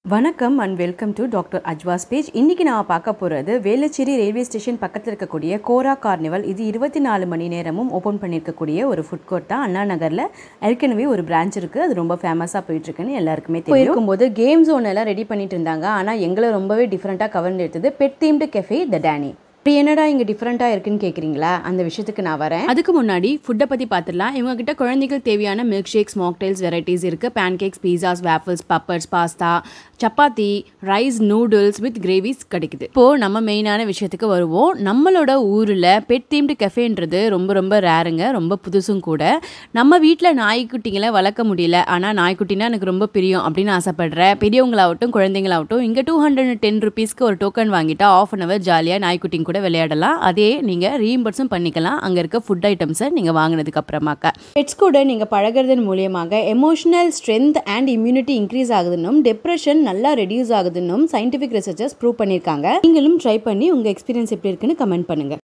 வணக்கம் and welcome to doctor Ajwas page இன்றைக்கி நான் பார்க்க போகிறது வேளச்சேரி ரயில்வே ஸ்டேஷன் பக்கத்தில் இருக்கக்கூடிய கோரா கார்னிவல் இது இருபத்தி நாலு மணி நேரமும் ஓப்பன் பண்ணியிருக்கக்கூடிய ஒரு ஃபுட் கோர்ட் தான் அண்ணா நகரில் ஏற்கனவே ஒரு பிரான்ச் இருக்குது அது ரொம்ப ஃபேமஸாக போயிட்டுருக்குன்னு எல்லாருக்குமே தெரியும் போயிருக்கும்போது கேம் ஜோன் எல்லாம் ரெடி பண்ணிட்டு இருந்தாங்க ஆனால் எங்களை ரொம்பவே டிஃப்ரெண்ட்டாக கவர்ந்து எடுத்தது pet themed cafe the Danny இப்படி என்னடா இங்கே டிஃப்ரெண்ட்டாக இருக்குன்னு கேட்குறீங்களா அந்த விஷயத்துக்கு நான் வரேன் அதுக்கு முன்னாடி ஃபுட்டை பற்றி பார்த்துடலாம் இவங்க கிட்ட குழந்தைகள் தேவையான மில்க் ஷேக்ஸ் மாக்டைல்ஸ் வெரைட்டிஸ் இருக்குது pancakes pizzas waffles poppers pasta chapati rice noodles with gravies கிடைக்குது இப்போது நம்ம மெயினான விஷயத்துக்கு வருவோம் நம்மளோட ஊரில் பெட் தீம்டு கெஃபேன்றது ரொம்ப ரொம்ப ரேருங்க ரொம்ப புதுசும் கூட நம்ம வீட்டில் நாய்க்குட்டிங்களை வளர்க்க முடியல ஆனால் நாய்க்குட்டினா எனக்கு ரொம்ப பிரியம் அப்படின்னு ஆசைப்படுறேன் பெரியவங்களாகட்டும் குழந்தைங்களாகட்டும் இங்கே டூ ஹண்ட்ரட் டென் ருபீஸ்க்கு ஒரு டோக்கன் வாங்கிட்டா ஆஃப் அன் அவர் ஜாலியாக நாய்க்குட்டிங்க கூட விளையாடலாம் அதே நீங்கள் ரீஎம்பர்ஸும் பண்ணிக்கலாம் அங்கே இருக்க ஃபுட் ஐட்டம்ஸை நீங்கள் வாங்கினதுக்கு அப்புறமாக்க பெட்ஸ் கூட நீங்கள் பழகிறதன் மூலியமாக emotional strength and immunity increase ஆகுதுன்னும் டெப்ரெஷன் நல்லா ரெடியூஸ் ஆகுதுன்னும் சயின்டிஃபிக் ரிசர்ச்சர்ஸ் ப்ரூவ் பண்ணியிருக்காங்க நீங்களும் ட்ரை பண்ணி உங்கள் எக்ஸ்பீரியன்ஸ் எப்படி இருக்குன்னு கமெண்ட் பண்ணுங்கள்